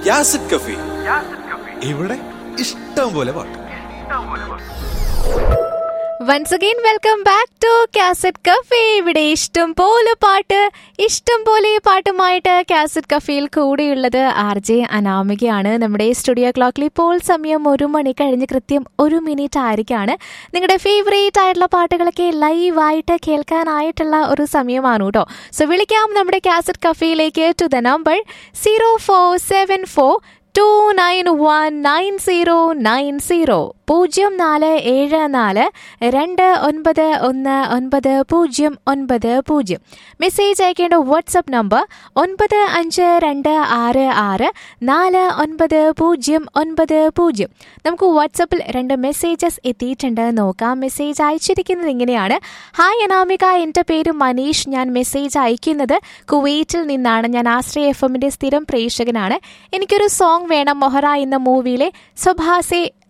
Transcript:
യാസിഡ് കഫി ഇവിടെ ഇഷ്ടം പോലെ പാട്ട് once again welcome back to cassette cafe ഇവിടെ ഇഷ്ടം പോലെ പാട്ട് ഇഷ്ടം പോലെ പാട്ടുമായിട്ട് കാസറ്റ് കഫേയിൽ കൂടെയുള്ളത് ആർ ജെ അനാമികയാണ് നമ്മുടെ സ്റ്റുഡിയോ ക്ലോക്കിൽ ഇപ്പോൾ സമയം ഒരു മണി കഴിഞ്ഞ് കൃത്യം ഒരു മിനിറ്റ് ആയിരിക്കാണ് നിങ്ങളുടെ ഫേവറേറ്റ് ആയിട്ടുള്ള പാട്ടുകളൊക്കെ ലൈവായിട്ട് കേൾക്കാനായിട്ടുള്ള ഒരു സമയമാണ് കേട്ടോ സോ വിളിക്കാം നമ്മുടെ കാസറ്റ് കഫേയിലേക്ക് to the number zero four seven four two nine one nine zero nine zero പൂജ്യം നാല് ഏഴ് നാല് രണ്ട് ഒൻപത് ഒന്ന് ഒൻപത് പൂജ്യം ഒൻപത് പൂജ്യം മെസ്സേജ് അയക്കേണ്ട വാട്സപ്പ് നമ്പർ ഒൻപത് അഞ്ച് രണ്ട് ആറ് ആറ് നാല് ഒൻപത് പൂജ്യം ഒൻപത് പൂജ്യം നമുക്ക് വാട്സപ്പിൽ രണ്ട് മെസ്സേജസ് എത്തിയിട്ടുണ്ട് നോക്കാം മെസ്സേജ് അയച്ചിരിക്കുന്നത് ഇങ്ങനെയാണ് ഹായ് അനാമിക എൻ്റെ പേര് മനീഷ് ഞാൻ മെസ്സേജ് അയക്കുന്നത് കുവൈറ്റിൽ നിന്നാണ് ഞാൻ ആശ്രയ എഫ് എമ്മിൻ്റെ സ്ഥിരം പ്രേക്ഷകനാണ് എനിക്കൊരു സോങ് വേണം മൊഹറ എന്ന മൂവിയിലെ സ്വഭാസെ